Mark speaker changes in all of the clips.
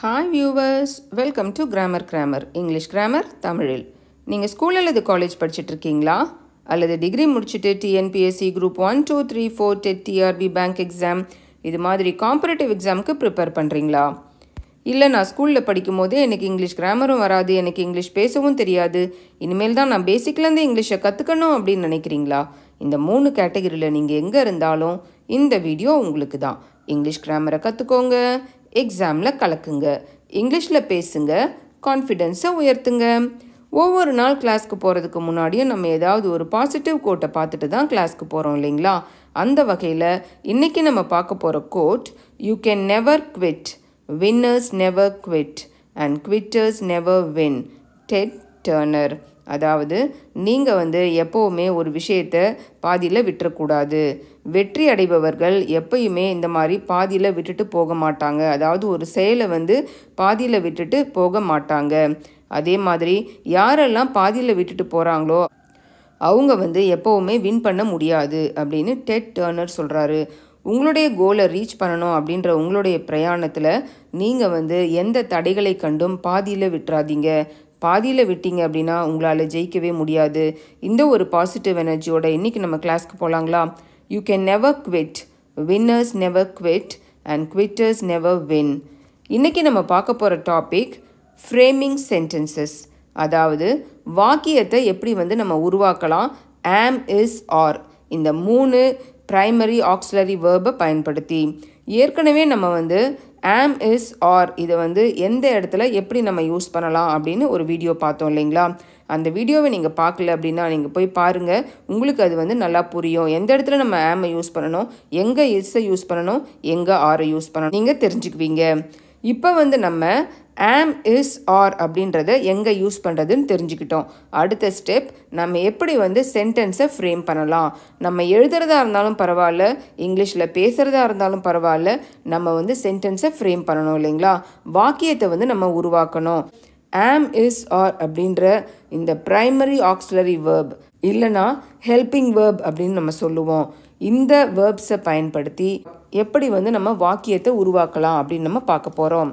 Speaker 1: hi viewers welcome to grammar grammar English grammar தமிழில் நீங்கள் school அல்லது காலேஜ் படிச்சுட்டு இருக்கீங்களா அல்லது டிகிரி முடிச்சுட்டு TNPSC group one two three four TET TRB bank exam இது மாதிரி காம்பரேட்டிவ் எக்ஸாமுக்கு ப்ரிப்பேர் பண்ணுறீங்களா இல்லை நான் ஸ்கூலில் படிக்கும் போதே எனக்கு இங்கிலீஷ் கிராமரும் வராது எனக்கு இங்கிலீஷ் பேசவும் தெரியாது இனிமேல் தான் நான் பேசிக்லேருந்து இங்கிலீஷை கற்றுக்கணும் அப்படின்னு நினைக்கிறீங்களா இந்த மூணு கேட்டகரியில் நீங்கள் எங்கே இருந்தாலும் இந்த வீடியோ உங்களுக்கு தான் இங்கிலீஷ் கிராமரை கற்றுக்கோங்க எக்ஸாமில் கலக்குங்க இங்கிலீஷில் பேசுங்க கான்ஃபிடென்ஸை உயர்த்துங்க ஒவ்வொரு நாள் கிளாஸ்க்கு போகிறதுக்கு முன்னாடியும் நம்ம ஏதாவது ஒரு பாசிட்டிவ் கோட்டை பார்த்துட்டு தான் கிளாஸ்க்கு போகிறோம் இல்லைங்களா அந்த வகையில் இன்றைக்கி நம்ம பார்க்க போகிற quote you can never quit winners never quit and quitters never win Ted Turner அதாவது நீங்கள் வந்து எப்போவுமே ஒரு விஷயத்தை பாதியில் விட்டுறக்கூடாது வெற்றி அடைபவர்கள் எப்பயுமே இந்த மாதிரி பாதியில் விட்டுட்டு போக மாட்டாங்க அதாவது ஒரு செயலை வந்து பாதியில் விட்டுட்டு போக மாட்டாங்க அதே மாதிரி யாரெல்லாம் பாதியில் விட்டுட்டு போகிறாங்களோ அவங்க வந்து எப்போவுமே வின் பண்ண முடியாது அப்படின்னு டெட் டர்னர் சொல்கிறாரு உங்களுடைய கோலை ரீச் பண்ணணும் அப்படின்ற உங்களுடைய பிரயாணத்தில் நீங்கள் வந்து எந்த தடைகளை கண்டும் பாதியில் விட்டுறாதீங்க பாதியில் விட்டீங்க அப்படின்னா உங்களால் ஜெயிக்கவே முடியாது இந்த ஒரு பாசிட்டிவ் எனர்ஜியோட இன்றைக்கி நம்ம கிளாஸ்க்கு போகலாங்களா you can never quit winners never quit and quitters never win இன்றைக்கி நம்ம பார்க்க போகிற டாபிக் ஃப்ரேமிங் சென்டென்சஸ் அதாவது வாக்கியத்தை எப்படி வந்து நம்ம உருவாக்கலாம் ஆம் இஸ் ஆர் இந்த மூணு ப்ரைமரி ஆக்சிலரி வேர்பை பயன்படுத்தி ஏற்கனவே நம்ம வந்து ஆம் இஸ் ஆர் இதை வந்து எந்த இடத்துல எப்படி நம்ம யூஸ் பண்ணலாம் அப்படின்னு ஒரு வீடியோ பார்த்தோம் இல்லைங்களா அந்த வீடியோவை நீங்கள் பார்க்கல அப்படின்னா நீங்கள் போய் பாருங்கள் உங்களுக்கு அது வந்து நல்லா புரியும் எந்த இடத்துல நம்ம ஆமை யூஸ் பண்ணணும் எங்கே இஸ்ஸை யூஸ் பண்ணணும் எங்கே ஆரை யூஸ் பண்ணணும் நீங்கள் தெரிஞ்சுக்குவீங்க இப்போ வந்து நம்ம ஆம் இஸ் ஆர் அப்படின்றத எங்கே யூஸ் பண்ணுறதுன்னு தெரிஞ்சுக்கிட்டோம் அடுத்த ஸ்டெப் நம்ம எப்படி வந்து சென்டென்ஸை ஃப்ரேம் பண்ணலாம் நம்ம எழுதுறதா இருந்தாலும் பரவாயில்ல இங்கிலீஷில் பேசுகிறதா இருந்தாலும் பரவாயில்ல நம்ம வந்து சென்டென்ஸை ஃப்ரேம் பண்ணணும் இல்லைங்களா வாக்கியத்தை வந்து நம்ம உருவாக்கணும் ஆம் இஸ் ஆர் அப்படின்ற இந்த ப்ரைமரி ஆக்சிலரி வேர்ப் இல்லைனா ஹெல்பிங் வேர்ப் அப்படின்னு நம்ம சொல்லுவோம் இந்த வேர்ப்ஸை பயன்படுத்தி எப்படி வந்து நம்ம வாக்கியத்தை உருவாக்கலாம் அப்படின்னு நம்ம பார்க்க போகிறோம்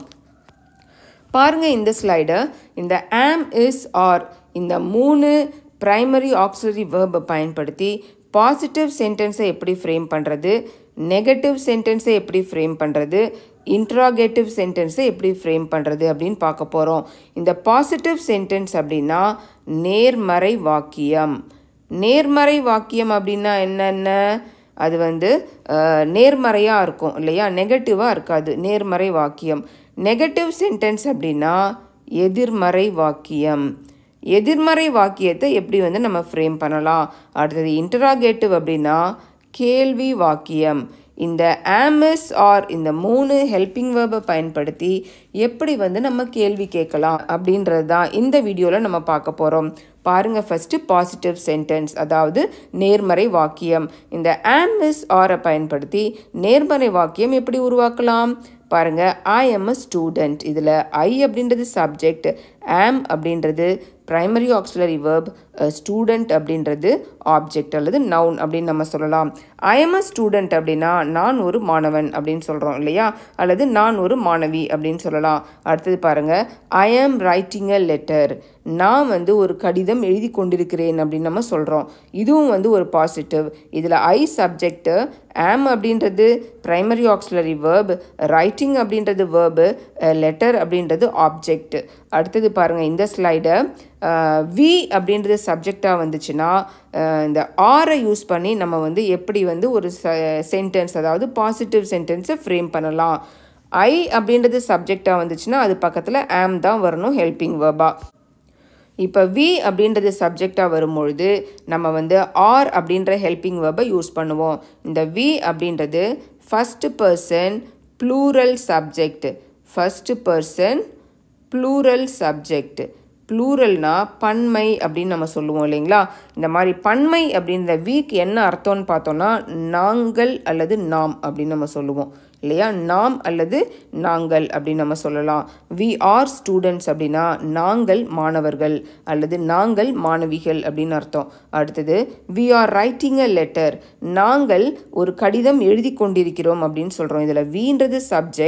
Speaker 1: பாருங்கள் இந்த ஸ்லைடை இந்த ஆம் இஸ் ஆர் இந்த மூணு ப்ரைமரி ஆக்சிலரி வேர்பை பயன்படுத்தி பாசிட்டிவ் சென்டென்ஸை எப்படி ஃப்ரேம் பண்ணுறது நெகட்டிவ் சென்டென்ஸை எப்படி ஃப்ரேம் பண்ணுறது இன்ட்ராகேட்டிவ் சென்டென்ஸை எப்படி ஃப்ரேம் பண்ணுறது அப்படின்னு பார்க்க போகிறோம் இந்த பாசிட்டிவ் சென்டென்ஸ் அப்படின்னா நேர்மறை வாக்கியம் நேர்மறை வாக்கியம் அப்படின்னா என்னென்ன அது வந்து நேர்மறையாக இருக்கும் இல்லையா நெகட்டிவாக இருக்காது நேர்மறை வாக்கியம் நெகட்டிவ் சென்டென்ஸ் அப்படின்னா எதிர்மறை வாக்கியம் எதிர்மறை வாக்கியத்தை எப்படி வந்து நம்ம ஃப்ரேம் பண்ணலாம் அடுத்தது இன்டராகேட்டிவ் அப்படின்னா கேள்வி வாக்கியம் இந்த ஆமஸ் ஆர் இந்த மூணு ஹெல்பிங் வேர்பை பயன்படுத்தி எப்படி வந்து நம்ம கேள்வி கேட்கலாம் அப்படின்றது தான் இந்த வீடியோவில் நம்ம பார்க்க போகிறோம் பாருங்கள் ஃபஸ்ட்டு பாசிட்டிவ் சென்டென்ஸ் அதாவது நேர்மறை வாக்கியம் இந்த ஆமஸ் ஆரை பயன்படுத்தி நேர்மறை வாக்கியம் எப்படி உருவாக்கலாம் பாருங்க ஐ எம் அ ஸ்டூடெண்ட் இதில் ஐ அப்படின்றது சப்ஜெக்ட் ஆம் அப்படின்றது ப்ரைமரி ஆக்சிலரி வேர்ப் ஸ்டூடெண்ட் அப்படின்றது ஆப்ஜெக்ட் அல்லது நவுன் அப்படின்னு நம்ம சொல்லலாம் ஐ எம் அ ஸ்டூடெண்ட் அப்படின்னா நான் ஒரு மாணவன் அப்படின்னு சொல்கிறோம் இல்லையா அல்லது நான் ஒரு மாணவி அப்படின்னு சொல்லலாம் அடுத்தது பாருங்கள் ஐ ஆம் ரைட்டிங் அ லெட்டர் நான் வந்து ஒரு கடிதம் எழுதி கொண்டிருக்கிறேன் அப்படின்னு நம்ம சொல்கிறோம் இதுவும் வந்து ஒரு பாசிட்டிவ் இதில் ஐ சப்ஜெக்ட்டு ஆம் அப்படின்றது ப்ரைமரி ஆக்சிலரி வேர்ப் ரைட்டிங் அப்படின்றது வேர்பு லெட்டர் அப்படின்றது ஆப்ஜெக்ட் அடுத்தது பாருங்கள் இந்த ஸ்லைடை வி அப்படின்றது சப்ஜெக்டாக வந்துச்சுன்னா இந்த ஆரை யூஸ் பண்ணி நம்ம வந்து எப்படி வந்து ஒரு சென்டென்ஸ் அதாவது பாசிட்டிவ் சென்டென்ஸை ஃப்ரேம் பண்ணலாம் ஐ அப்படின்றது சப்ஜெக்டாக வந்துச்சுன்னா அது பக்கத்தில் ஆம் தான் வரணும் ஹெல்பிங் வேர்பா இப்போ வி அப்படின்றது சப்ஜெக்டாக வரும்பொழுது நம்ம வந்து ஆர் அப்படின்ற ஹெல்பிங் வேர்பை யூஸ் பண்ணுவோம் இந்த வி அப்படின்றது first person plural subject first person plural subject ப்ளூரல்னா பன்மை அப்படின்னு நம்ம சொல்லுவோம் இல்லைங்களா இந்த மாதிரி பன்மை அப்படின்ற வீக் என்ன அர்த்தம்னு பார்த்தோன்னா நாங்கள் அல்லது நாம் அப்படின்னு நம்ம சொல்லுவோம் இல்லையா நாம் அல்லது நாங்கள் அப்படின்னு நம்ம சொல்லலாம் வி ஆர் ஸ்டூடெண்ட்ஸ் அப்படின்னா நாங்கள் மாணவர்கள் அல்லது நாங்கள் மாணவிகள் அப்படின்னு அர்த்தம் அடுத்தது we are writing a letter நாங்கள் ஒரு கடிதம் எழுதி கொண்டிருக்கிறோம் அப்படின்னு சொல்கிறோம் இதில் வீன்றது சப்ஜெக்ட்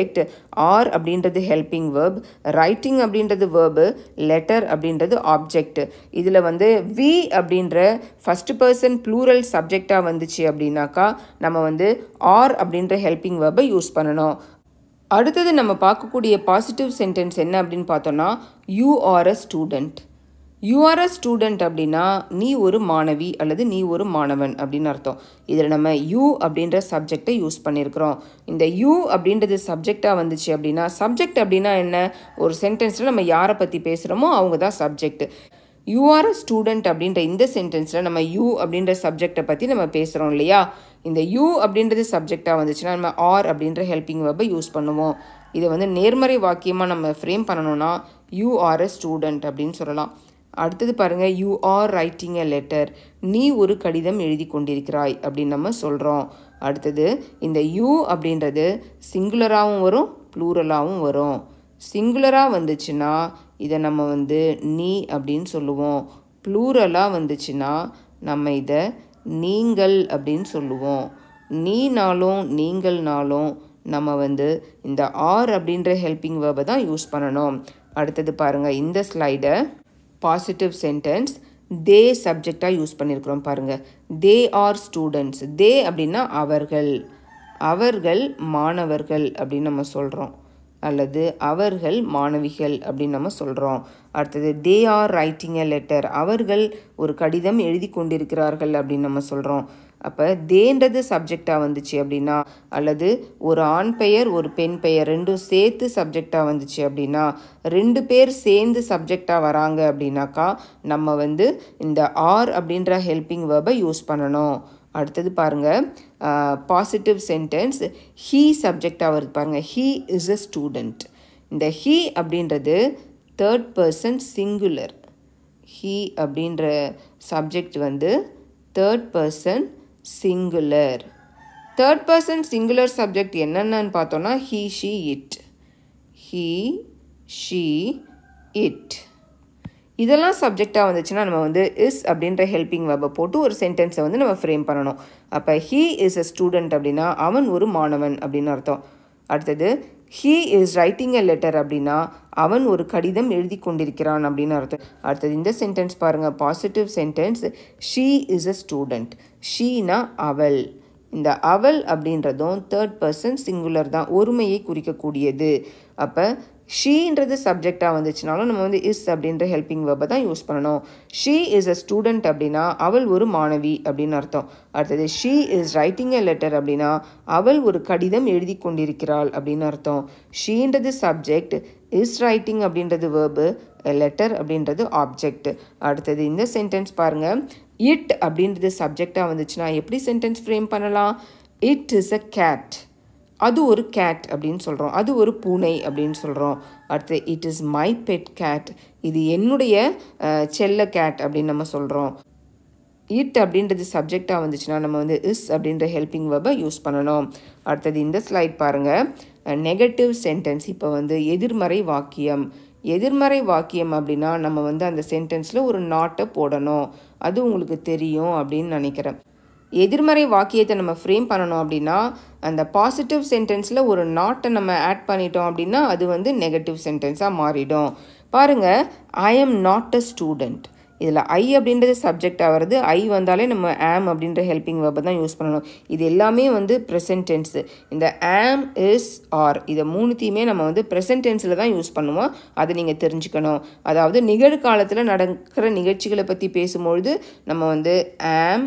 Speaker 1: ஆர் அப்படின்றது ஹெல்பிங் வேர்ப் ரைட்டிங் அப்படின்றது வேர்பு லெட்டர் அப்படின்றது ஆப்ஜெக்ட் இதில் வந்து வி அப்படின்ற ஃபஸ்ட் பர்சன் ப்ளூரல் சப்ஜெக்டாக வந்துச்சு அப்படின்னாக்கா நம்ம வந்து ஆர் அப்படின்ற ஹெல்பிங் வேர்பை யூஸ் பண்ணணும் அடுத்தது நம்ம பார்க்கக்கூடிய பாசிட்டிவ் சென்டென்ஸ் என்ன அப்படின்னு பார்த்தோன்னா you are a student you are a student அப்படின்னா நீ ஒரு மாணவி அல்லது நீ ஒரு மாணவன் அப்படின்னு அர்த்தம் இதில் நம்ம யூ அப்படின்ற சப்ஜெக்டை யூஸ் பண்ணியிருக்கிறோம் இந்த யூ அப்படின்றது சப்ஜெக்டாக வந்துச்சு அப்படின்னா சப்ஜெக்ட் அப்படின்னா என்ன ஒரு சென்டென்ஸில் நம்ம யாரை பற்றி பேசுகிறோமோ அவங்க தான் subject you are a student அப்படின்ற இந்த சென்டென்ஸில் நம்ம யூ அப்படின்ற சப்ஜெக்டை பற்றி நம்ம பேசுகிறோம் இல்லையா இந்த யூ அப்படின்றது சப்ஜெக்டாக வந்துச்சுன்னா நம்ம ஆர் அப்படின்ற ஹெல்பிங் வெப்பை யூஸ் பண்ணுவோம் இதை வந்து நேர்மறை வாக்கியமாக நம்ம ஃப்ரேம் பண்ணணும்னா யூ ஆர் அ ஸ்டூடெண்ட் அப்படின்னு சொல்லலாம் அடுத்தது பாருங்கள் you are writing a letter நீ ஒரு கடிதம் எழுதி கொண்டிருக்கிறாய் அப்படின்னு நம்ம சொல்கிறோம் அடுத்தது இந்த யூ அப்படின்றது சிங்குலராகவும் வரும் ப்ளூரலாகவும் வரும் சிங்குலராக வந்துச்சுன்னா இதை நம்ம வந்து நீ அப்படின்னு சொல்லுவோம் ப்ளூரலாக வந்துச்சுன்னா நம்ம இதை நீங்கள் அப்படின்னு சொல்லுவோம் நீனாலும் நீங்கள்னாலும் நம்ம வந்து இந்த ஆர் அப்படின்ற ஹெல்பிங் வேர்பை தான் யூஸ் பண்ணணும் அடுத்தது பாருங்கள் இந்த ஸ்லைடை பாசிட்டிவ் சென்டென்ஸ் தே சப்ஜெக்டாக யூஸ் பண்ணியிருக்கிறோம் பாருங்கள் தே ஆர் ஸ்டூடெண்ட்ஸ் தே அப்படின்னா அவர்கள் அவர்கள் மாணவர்கள் அப்படின்னு நம்ம சொல்கிறோம் அல்லது அவர்கள் மாணவிகள் அப்படின்னு நம்ம சொல்கிறோம் அடுத்தது they are writing a letter அவர்கள் ஒரு கடிதம் எழுதி கொண்டிருக்கிறார்கள் அப்படின்னு நம்ம சொல்கிறோம் அப்போ தேன்றது சப்ஜெக்டாக வந்துச்சு அப்படின்னா அல்லது ஒரு ஆண் பெயர் ஒரு பெண் பெயர் ரெண்டும் சேர்த்து சப்ஜெக்டாக வந்துச்சு அப்படின்னா ரெண்டு பேர் சேர்ந்து சப்ஜெக்டாக வராங்க அப்படின்னாக்கா நம்ம வந்து இந்த ஆர் அப்படின்ற ஹெல்பிங் வேர்பை யூஸ் பண்ணணும் அடுத்தது பாருங்கள் பாசிட்டிவ் சென்டென்ஸ் ஹீ சப்ஜெக்டாக வருது பாருங்கள் ஹீ இஸ் அ ஸ்டூடெண்ட் இந்த ஹீ அப்படின்றது தேர்ட் பர்சன் சிங்குலர் ஹீ அப்படின்ற சப்ஜெக்ட் வந்து third person singular third person singular subject என்னென்னு பார்த்தோன்னா he she it he she it இதெல்லாம் சப்ஜெக்டாக வந்துச்சுன்னா நம்ம வந்து இஸ் அப்படின்ற ஹெல்பிங் வெப்பை போட்டு ஒரு சென்டென்ஸை வந்து நம்ம ஃப்ரேம் பண்ணணும் அப்போ ஹீ இஸ் அ ஸ்டூடெண்ட் அப்படின்னா அவன் ஒரு மாணவன் அப்படின்னு அர்த்தம் அடுத்தது he is writing a letter அப்படின்னா அவன் ஒரு கடிதம் எழுதி கொண்டிருக்கிறான் அப்படின்னு அர்த்தம் அடுத்தது இந்த சென்டென்ஸ் பாருங்கள் positive sentence she is a student ஷீனா அவள் இந்த அவள் அப்படின்றதும் தேர்ட் பர்சன் சிங்குலர் தான் ஒருமையை குறிக்கக்கூடியது அப்போ ஷீன்றது சப்ஜெக்டாக வந்துச்சுனாலும் நம்ம வந்து இஸ் அப்படின்ற ஹெல்பிங் வெப்பை தான் யூஸ் பண்ணணும் ஷீ இஸ் அ ஸ்டூடெண்ட் அப்படின்னா அவள் ஒரு மாணவி அப்படின்னு அர்த்தம் அடுத்தது she is writing a letter அப்படின்னா அவள் ஒரு கடிதம் எழுதி கொண்டிருக்கிறாள் அப்படின்னு அர்த்தம் ஷீன்றது சப்ஜெக்ட் இஸ் ரைட்டிங் அப்படின்றது வேர்பு லெட்டர் அப்படின்றது ஆப்ஜெக்ட் அடுத்தது இந்த சென்டென்ஸ் பாருங்கள் இட் அப்படின்றது சப்ஜெக்டாக வந்துச்சுன்னா எப்படி சென்டென்ஸ் ஃப்ரேம் பண்ணலாம் இட் இஸ் அ கேட் அது ஒரு கேட் அப்படின்னு சொல்கிறோம் அது ஒரு பூனை அப்படின்னு சொல்கிறோம் அடுத்து it is my pet cat இது என்னுடைய செல்ல கேட் அப்படின்னு நம்ம சொல்கிறோம் இட் அப்படின்றது சப்ஜெக்டாக வந்துச்சுன்னா நம்ம வந்து இஸ் அப்படின்ற ஹெல்பிங் வெர்பை யூஸ் பண்ணணும் அடுத்தது இந்த ஸ்லைட் பாருங்கள் நெகட்டிவ் சென்டென்ஸ் இப்போ வந்து எதிர்மறை வாக்கியம் எதிர்மறை வாக்கியம் அப்படின்னா நம்ம வந்து அந்த சென்டென்ஸில் ஒரு நாட்டை போடணும் அது உங்களுக்கு தெரியும் அப்படின்னு நினைக்கிறேன் எதிர்மறை வாக்கியத்தை நம்ம ஃப்ரேம் பண்ணணும் அப்படின்னா அந்த பாசிட்டிவ் சென்டென்ஸில் ஒரு நாட்டை நம்ம ஆட் பண்ணிட்டோம் அப்படின்னா அது வந்து நெகட்டிவ் சென்டென்ஸாக மாறிடும் பாருங்கள் I am not a student இதில் ஐ அப்படின்றது சப்ஜெக்டாக வருது ஐ வந்தாலே நம்ம ஆம் அப்படின்ற ஹெல்பிங் வெப்பை தான் யூஸ் பண்ணணும் இது எல்லாமே வந்து ப்ரெசன்ட் டென்ஸு இந்த ஆம் இஸ் ஆர் இதை மூணுத்தையுமே நம்ம வந்து ப்ரெசன்ட் டென்ஸில் தான் யூஸ் பண்ணுவோம் அதை நீங்கள் தெரிஞ்சுக்கணும் அதாவது நிகழ்காலத்தில் நடக்கிற நிகழ்ச்சிகளை பற்றி பேசும்பொழுது நம்ம வந்து ஆம்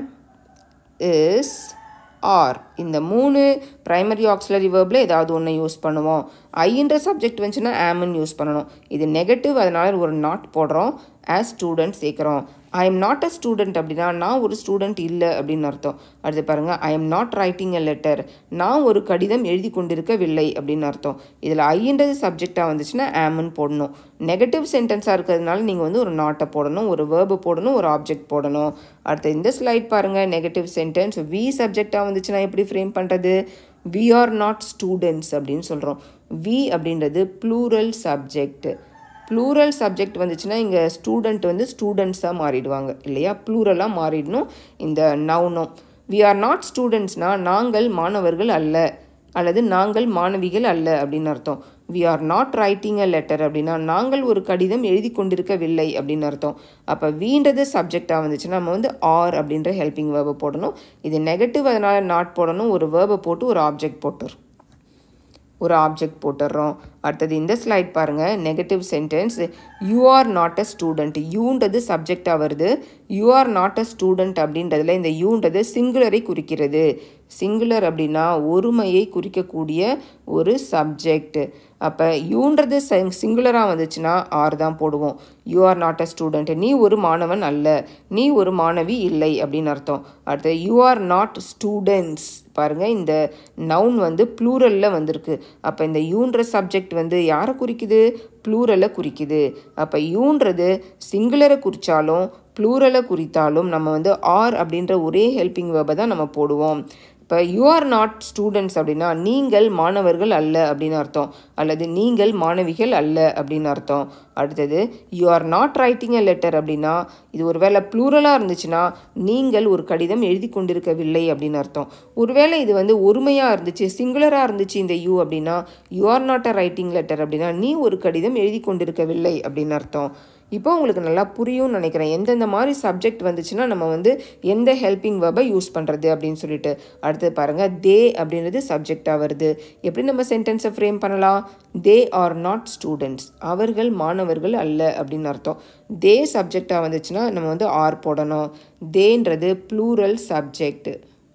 Speaker 1: இஸ் ஆர் இந்த மூணு ப்ரைமரி ஆக்சிலரி வேர்பில் ஏதாவது ஒன்று யூஸ் பண்ணுவோம் ஐன்ற சப்ஜெக்ட் வந்துச்சுன்னா ஆம்னு யூஸ் பண்ணணும் இது நெகட்டிவ் அதனால் ஒரு நாட் போடுறோம் ஆஸ் ஸ்டூடெண்ட் சேர்க்குறோம் I am not a student அப்படின்னா நான் ஒரு ஸ்டூடெண்ட் இல்லை அப்படின்னு அர்த்தம் அடுத்து பாருங்கள் I am not writing a letter நான் ஒரு கடிதம் எழுதி கொண்டிருக்கவில்லை அப்படின்னு அர்த்தம் இதில் ஐன்றது சப்ஜெக்டாக வந்துச்சுன்னா ஆம்னு போடணும் நெகட்டிவ் சென்டென்ஸாக இருக்கிறதுனால நீங்கள் வந்து ஒரு நாட்டை போடணும் ஒரு வேர்பு போடணும் ஒரு ஆப்ஜெக்ட் போடணும் அடுத்து இந்த ஸ்லைட் பாருங்கள் நெகட்டிவ் சென்டென்ஸ் வி சப்ஜெக்டாக வந்துச்சுன்னா எப்படி ஃப்ரேம் பண்ணுறது வி ஆர் நாட் ஸ்டூடெண்ட்ஸ் அப்படின்னு சொல்கிறோம் வி அப்படின்றது ப்ளூரல் சப்ஜெக்ட் ப்ளூரல் சப்ஜெக்ட் வந்துச்சுன்னா இங்கே ஸ்டூடெண்ட் வந்து ஸ்டூடெண்ட்ஸாக மாறிடுவாங்க இல்லையா ப்ளூரலாக மாறிடணும் இந்த நவுனும் வி ஆர் நாட் ஸ்டூடெண்ட்ஸ்னால் நாங்கள் மாணவர்கள் அல்ல அல்லது நாங்கள் மாணவிகள் அல்ல அப்படின்னு அர்த்தம் we are not writing a letter அப்படின்னா நாங்கள் ஒரு கடிதம் எழுதி கொண்டிருக்கவில்லை அப்படின்னு அர்த்தம் அப்போ வீன்றது சப்ஜெக்டாக வந்துச்சுன்னா நம்ம வந்து ஆர் அப்படின்ற ஹெல்பிங் வேர்பை போடணும் இது நெகட்டிவ் அதனால் நாட் போடணும் ஒரு வேர்பை போட்டு ஒரு ஆப்ஜெக்ட் போட்டுரும் ஒரு ஆப்ஜெக்ட் போட்டுடுறோம் அடுத்தது இந்த ஸ்லைட் பாருங்கள் negative sentence you are not a student யூன்றது சப்ஜெக்டாக வருது you are not a student அப்படின்றதுல இந்த யூன்றது சிங்குலரை குறிக்கிறது சிங்குலர் அப்படின்னா ஒருமையை குறிக்கக்கூடிய ஒரு சப்ஜெக்ட் அப்போ யூன்றது சிங்குலராக வந்துச்சுன்னா ஆர் தான் போடுவோம் you are not a student நீ ஒரு மாணவன் அல்ல நீ ஒரு மாணவி இல்லை அப்படின்னு அர்த்தம் அடுத்து யூ ஆர் நாட் ஸ்டூடெண்ட்ஸ் பாருங்கள் இந்த நவுன் வந்து ப்ளூரலில் வந்திருக்கு அப்போ இந்த யூன்ற சப்ஜெக்ட் வந்து யாரை குறிக்குது ப்ளூரலை குறிக்குது அப்போ யூன்றது சிங்குலரை குறித்தாலும் ப்ளூரலை குறித்தாலும் நம்ம வந்து ஆர் அப்படின்ற ஒரே ஹெல்பிங் வேர்பை தான் நம்ம போடுவோம் இப்போ யூ ஆர் நாட் ஸ்டூடெண்ட்ஸ் அப்படின்னா நீங்கள் மாணவர்கள் அல்ல அப்படின்னு அர்த்தம் அல்லது நீங்கள் மாணவிகள் அல்ல அப்படின்னு அர்த்தம் அடுத்தது you are not writing a letter அப்படின்னா இது ஒரு வேளை ப்ளூரலாக இருந்துச்சுன்னா நீங்கள் ஒரு கடிதம் எழுதி கொண்டிருக்கவில்லை அப்படின்னு அர்த்தம் ஒருவேளை இது வந்து ஒருமையாக இருந்துச்சு சிங்குலராக இருந்துச்சு இந்த யூ அப்படின்னா you are not a writing letter அப்படின்னா நீ ஒரு கடிதம் எழுதி கொண்டிருக்கவில்லை அப்படின்னு அர்த்தம் இப்போ உங்களுக்கு நல்லா புரியும்னு நினைக்கிறேன் எந்தெந்த மாதிரி சப்ஜெக்ட் வந்துச்சுன்னா நம்ம வந்து எந்த ஹெல்பிங் வேர்பை யூஸ் பண்ணுறது அப்படின்னு சொல்லிட்டு அடுத்து பாருங்கள் தே அப்படின்றது சப்ஜெக்டாக வருது எப்படி நம்ம சென்டென்ஸை ஃப்ரேம் பண்ணலாம் தே ஆர் நாட் ஸ்டூடெண்ட்ஸ் அவர்கள் மாணவர்கள் அல்ல அப்படின்னு அர்த்தம் தே சப்ஜெக்டாக வந்துச்சுன்னா நம்ம வந்து ஆர் போடணும் தேன்றது ப்ளூரல் சப்ஜெக்ட்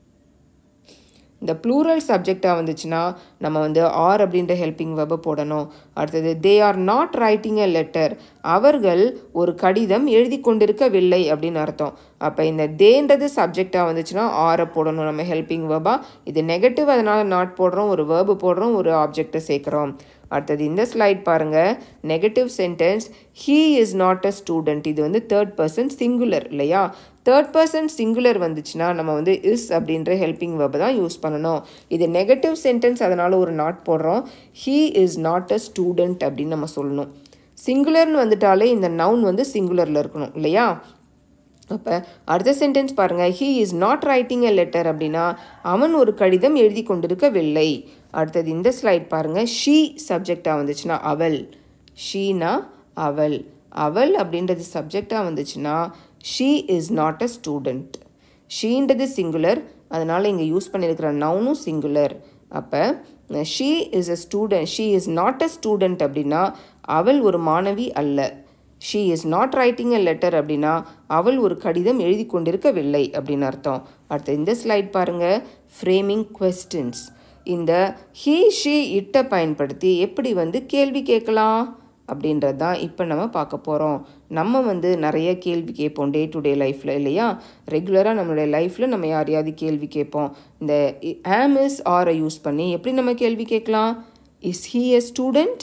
Speaker 1: இந்த ப்ளூரல் சப்ஜெக்டாக வந்துச்சுன்னா நம்ம வந்து ஆர் அப்படின்ற ஹெல்பிங் வெபை போடணும் அடுத்தது they are not writing a letter அவர்கள் ஒரு கடிதம் எழுதி கொண்டிருக்கவில்லை அப்படின்னு அர்த்தம் அப்போ இந்த தேன்றது சப்ஜெக்டாக வந்துச்சுன்னா ஆரை போடணும் நம்ம ஹெல்பிங் வேர்பாக இது நெகட்டிவ் அதனால் நாட் போடுறோம் ஒரு வேர்பு போடுறோம் ஒரு ஆப்ஜெக்டை சேர்க்குறோம் அடுத்தது இந்த ஸ்லைட் பாருங்கள் negative sentence he is not a student இது வந்து தேர்ட் பர்சன் சிங்குலர் இல்லையா தேர்ட் பர்சன் சிங்குலர் வந்துச்சுன்னா நம்ம வந்து இஸ் அப்படின்ற ஹெல்பிங் வேர்பை தான் யூஸ் பண்ணணும் இது நெகட்டிவ் சென்டென்ஸ் அதனால் ஒரு நாட் போடுறோம் he is not a student அப்படின்னு நம்ம சொல்லணும் சிங்குலர்னு வந்துட்டாலே இந்த நவுன் வந்து சிங்குலரில் இருக்கணும் இல்லையா அப்போ அடுத்த சென்டென்ஸ் பாருங்கள் he is not writing a letter அப்படின்னா அவன் ஒரு கடிதம் எழுதி கொண்டிருக்கவில்லை அடுத்தது இந்த ஸ்லைட் பாருங்கள் ஷீ சப்ஜெக்டாக வந்துச்சுன்னா அவள் ஷீனா அவள் அவள் அப்படின்றது சப்ஜெக்டாக வந்துச்சுன்னா she is not a student ஷீன்றது சிங்குலர் அதனால் இங்கே யூஸ் பண்ணியிருக்கிற நவுனும் சிங்குலர் அப்போ she is a student she is not a student அப்படின்னா அவள் ஒரு மாணவி அல்ல she is not writing a letter அப்படின்னா அவள் ஒரு கடிதம் எழுதி கொண்டிருக்கவில்லை அப்படின்னு அர்த்தம் அடுத்து இந்த ஸ்லைட் பாருங்கள் ஃப்ரேமிங் கொஸ்டின்ஸ் இந்த ஹீ ஷீ இட்டை பயன்படுத்தி எப்படி வந்து கேள்வி கேட்கலாம் அப்படின்றது தான் இப்போ நம்ம பார்க்க போகிறோம் நம்ம வந்து நிறைய கேள்வி கேட்போம் டே டு டே லைஃப்பில் இல்லையா ரெகுலராக நம்மளுடைய லைஃப்பில் நம்ம யாரையாவது கேள்வி கேட்போம் இந்த ஆம் இஸ் ஆரை யூஸ் பண்ணி எப்படி நம்ம கேள்வி கேட்கலாம் இஸ் ஹீ எ ஸ்டூடெண்ட்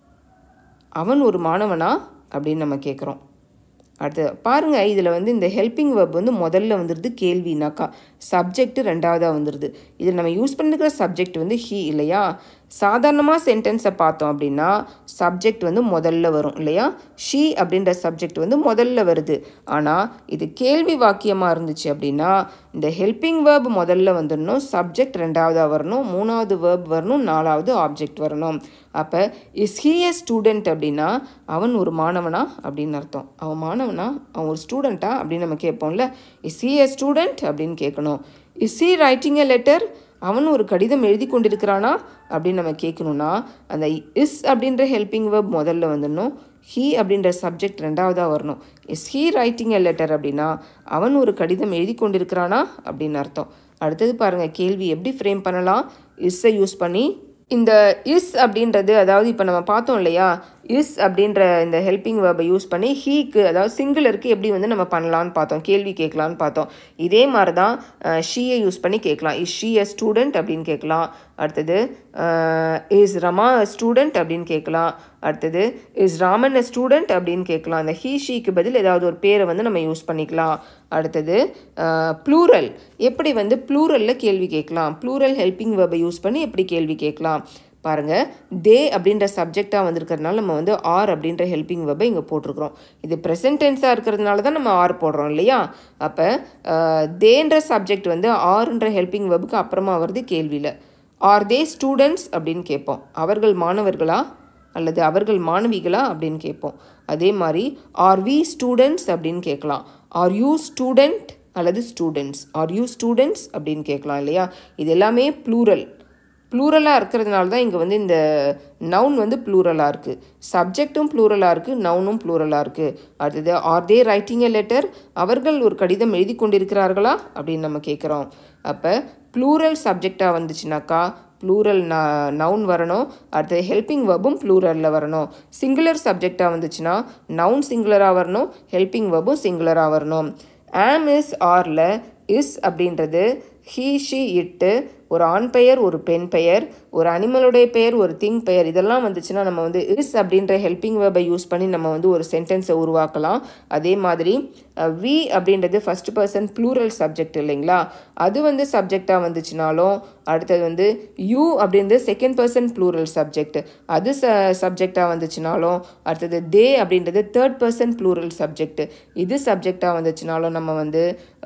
Speaker 1: அவன் ஒரு மாணவனா அப்படின்னு நம்ம கேட்குறோம் அடுத்து பாருங்கள் இதில் வந்து இந்த ஹெல்பிங் வெர்ப் வந்து முதல்ல வந்துடுது கேள்வினாக்கா சப்ஜெக்ட் ரெண்டாவதாக வந்துடுது இதில் நம்ம யூஸ் பண்ணிருக்கிற சப்ஜெக்ட் வந்து ஹீ இல்லையா சாதாரணமாக சென்டென்ஸை பார்த்தோம் அப்படின்னா சப்ஜெக்ட் வந்து முதல்ல வரும் இல்லையா ஷீ அப்படின்ற சப்ஜெக்ட் வந்து முதல்ல வருது ஆனால் இது கேள்வி வாக்கியமாக இருந்துச்சு அப்படின்னா இந்த ஹெல்பிங் வேர்ப் முதல்ல வந்துடணும் சப்ஜெக்ட் ரெண்டாவதாக வரணும் மூணாவது வேர்ப் வரணும் நாலாவது ஆப்ஜெக்ட் வரணும் அப்போ இஸ் ஹீ எ ஸ்டூடெண்ட் அப்படின்னா அவன் ஒரு மாணவனா அப்படின்னு அர்த்தம் அவன் மாணவனா அவன் ஒரு ஸ்டூடெண்ட்டா அப்படின்னு நம்ம கேட்போம்ல இஸ் ஹீ எ ஸ்டூடெண்ட் அப்படின்னு கேட்கணும் is he writing a letter அவன் ஒரு கடிதம் எழுதி கொண்டிருக்கிறானா அப்படின்னு நம்ம கேட்கணுன்னா அந்த இஸ் அப்படின்ற ஹெல்பிங் வேர்ப் முதல்ல வந்துடணும் ஹீ அப்படின்ற சப்ஜெக்ட் ரெண்டாவதாக வரணும் is he writing a letter அப்படின்னா அவன் ஒரு கடிதம் எழுதி கொண்டிருக்கிறானா அப்படின்னு அர்த்தம் அடுத்தது பாருங்கள் கேள்வி எப்படி ஃப்ரேம் பண்ணலாம் இஸ்ஸை யூஸ் பண்ணி இந்த இஸ் அப்படின்றது அதாவது இப்போ நம்ம பார்த்தோம் இல்லையா இஸ் அப்படின்ற இந்த ஹெல்பிங் வேர்பை யூஸ் பண்ணி ஹீக்கு அதாவது சிங்குலருக்கு எப்படி வந்து நம்ம பண்ணலான்னு பார்த்தோம் கேள்வி கேட்கலான்னு பார்த்தோம் இதே மாதிரி தான் ஷீயை யூஸ் பண்ணி கேட்கலாம் இஸ் ஷீ எ ஸ்டூடெண்ட் அப்படின்னு கேட்கலாம் அடுத்தது இஸ் ரமா ஸ்டூடெண்ட் அப்படின்னு கேட்கலாம் அடுத்தது இஸ் ராமன் எ ஸ்டூடெண்ட் அப்படின்னு கேட்கலாம் அந்த ஹீ ஷீக்கு பதில் ஏதாவது ஒரு பேரை வந்து நம்ம யூஸ் பண்ணிக்கலாம் அடுத்தது ப்ளூரல் எப்படி வந்து ப்ளூரலில் கேள்வி கேட்கலாம் ப்ளூரல் ஹெல்பிங் வேர்பை யூஸ் பண்ணி எப்படி கேள்வி கேட்கலாம் பாருங்கள் தே அப்படின்ற சப்ஜெக்டாக வந்திருக்கிறதுனால நம்ம வந்து ஆர் அப்படின்ற ஹெல்பிங் வெப்பை இங்கே போட்டிருக்கிறோம் இது ப்ரெசன்ட் டென்ஸாக இருக்கிறதுனால தான் நம்ம ஆர் போடுறோம் இல்லையா அப்போ தேன்ற சப்ஜெக்ட் வந்து ஆறுன்ற ஹெல்பிங் வெப்புக்கு அப்புறமா வருது கேள்வியில் ஆர் தே ஸ்டூடெண்ட்ஸ் அப்படின்னு கேட்போம் அவர்கள் மாணவர்களா அல்லது அவர்கள் மாணவிகளா அப்படின்னு கேட்போம் அதே மாதிரி ஆர் வி ஸ்டூடெண்ட்ஸ் அப்படின்னு கேட்கலாம் ஆர் யூ ஸ்டூடெண்ட் அல்லது ஸ்டூடெண்ட்ஸ் ஆர் யூ ஸ்டூடெண்ட்ஸ் அப்படின்னு கேட்கலாம் இல்லையா இது எல்லாமே ப்ளூரல் ப்ளூரலாக இருக்கிறதுனால தான் இங்கே வந்து இந்த நவுன் வந்து ப்ளூரலாக இருக்குது சப்ஜெக்ட்டும் ப்ளூரலாக இருக்குது நவுனும் ப்ளூரலாக இருக்குது அடுத்தது are they writing a letter அவர்கள் ஒரு கடிதம் எழுதி கொண்டிருக்கிறார்களா அப்படின்னு நம்ம கேட்குறோம் அப்போ ப்ளூரல் சப்ஜெக்டாக வந்துச்சுனாக்கா ப்ளூரல் ந நவுன் வரணும் அடுத்தது ஹெல்பிங் வெர்பும் ப்ளூரலில் வரணும் சிங்குலர் சப்ஜெக்டாக வந்துச்சுன்னா நவுன் சிங்குலராக வரணும் ஹெல்பிங் வெர்பும் சிங்குலராக வரணும் ஆம் இஸ் ஆரில் இஸ் அப்படின்றது ஹீ ஷி இட்டு ஒரு ஆண் பெயர் ஒரு பெண் பெயர் ஒரு அனிமலுடைய பெயர் ஒரு திங் பெயர் இதெல்லாம் வந்துச்சுன்னா நம்ம வந்து இஸ் அப்படின்ற ஹெல்பிங் வேர்பை யூஸ் பண்ணி நம்ம வந்து ஒரு சென்டென்ஸை உருவாக்கலாம் அதே மாதிரி வி அப்படின்றது ஃபஸ்ட் பர்சன் ப்ளூரல் சப்ஜெக்ட் இல்லைங்களா அது வந்து சப்ஜெக்டாக வந்துச்சுனாலும் அடுத்தது வந்து யூ அப்படின்றது செகண்ட் பர்சன் ப்ளூரல் சப்ஜெக்ட் அது ச சப்ஜெக்டாக வந்துச்சுனாலும் அடுத்தது தே அப்படின்றது தேர்ட் பர்சன் ப்ளூரல் சப்ஜெக்ட் இது சப்ஜெக்டாக வந்துச்சுனாலும் நம்ம வந்து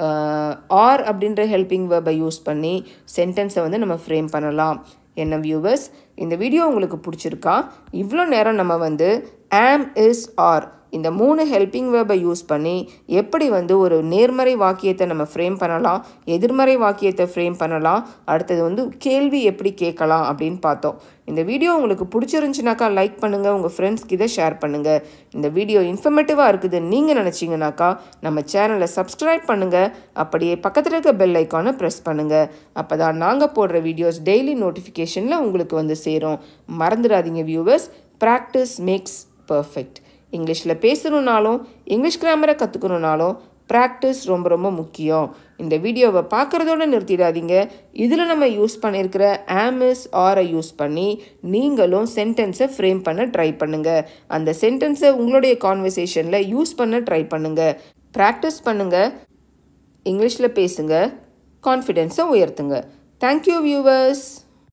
Speaker 1: ஆர் அப்படின்ற ஹெல்பிங் வேர்பை யூஸ் பண்ணி சென்டென்ஸை வந்து நம்ம ஃப்ரேம் பண்ணலாம் என்ன வியூவர்ஸ் இந்த வீடியோ உங்களுக்கு பிடிச்சிருக்கா இவ்வளோ நேரம் நம்ம வந்து ஆம் இஸ் ஆர் இந்த மூணு ஹெல்பிங் வேர்பை யூஸ் பண்ணி எப்படி வந்து ஒரு நேர்மறை வாக்கியத்தை நம்ம ஃப்ரேம் பண்ணலாம் எதிர்மறை வாக்கியத்தை ஃப்ரேம் பண்ணலாம் அடுத்தது வந்து கேள்வி எப்படி கேட்கலாம் அப்படின்னு பார்த்தோம் இந்த வீடியோ உங்களுக்கு பிடிச்சிருந்துச்சுனாக்கா லைக் பண்ணுங்கள் உங்கள் ஃப்ரெண்ட்ஸ்க்கு இதை ஷேர் பண்ணுங்கள் இந்த வீடியோ இன்ஃபர்மேட்டிவாக இருக்குதுன்னு நீங்கள் நினச்சிங்கனாக்கா நம்ம சேனலை சப்ஸ்கிரைப் பண்ணுங்கள் அப்படியே பக்கத்தில் இருக்க பெல் ஐக்கானை ப்ரெஸ் பண்ணுங்கள் அப்போ தான் நாங்கள் போடுற வீடியோஸ் டெய்லி நோட்டிஃபிகேஷனில் உங்களுக்கு வந்து சேரும் மறந்துடாதீங்க வியூவர்ஸ் ப்ராக்டிஸ் மேக்ஸ் பர்ஃபெக்ட் இங்கிலீஷில் பேசணுன்னாலும் இங்கிலீஷ் கிராமரை கற்றுக்கணுன்னாலும் ப்ராக்டிஸ் ரொம்ப ரொம்ப முக்கியம் இந்த வீடியோவை பார்க்குறதோட நிறுத்திடாதீங்க இதில் நம்ம யூஸ் பண்ணியிருக்கிற ஆமிஸ் ஆரை யூஸ் பண்ணி நீங்களும் சென்டென்ஸை ஃப்ரேம் பண்ண ட்ரை பண்ணுங்கள் அந்த சென்டென்ஸை உங்களுடைய கான்வர்சேஷனில் யூஸ் பண்ண ட்ரை பண்ணுங்கள் ப்ராக்டிஸ் பண்ணுங்கள் இங்கிலீஷில் பேசுங்க கான்ஃபிடென்ஸை உயர்த்துங்க தேங்க்யூ வியூவர்ஸ்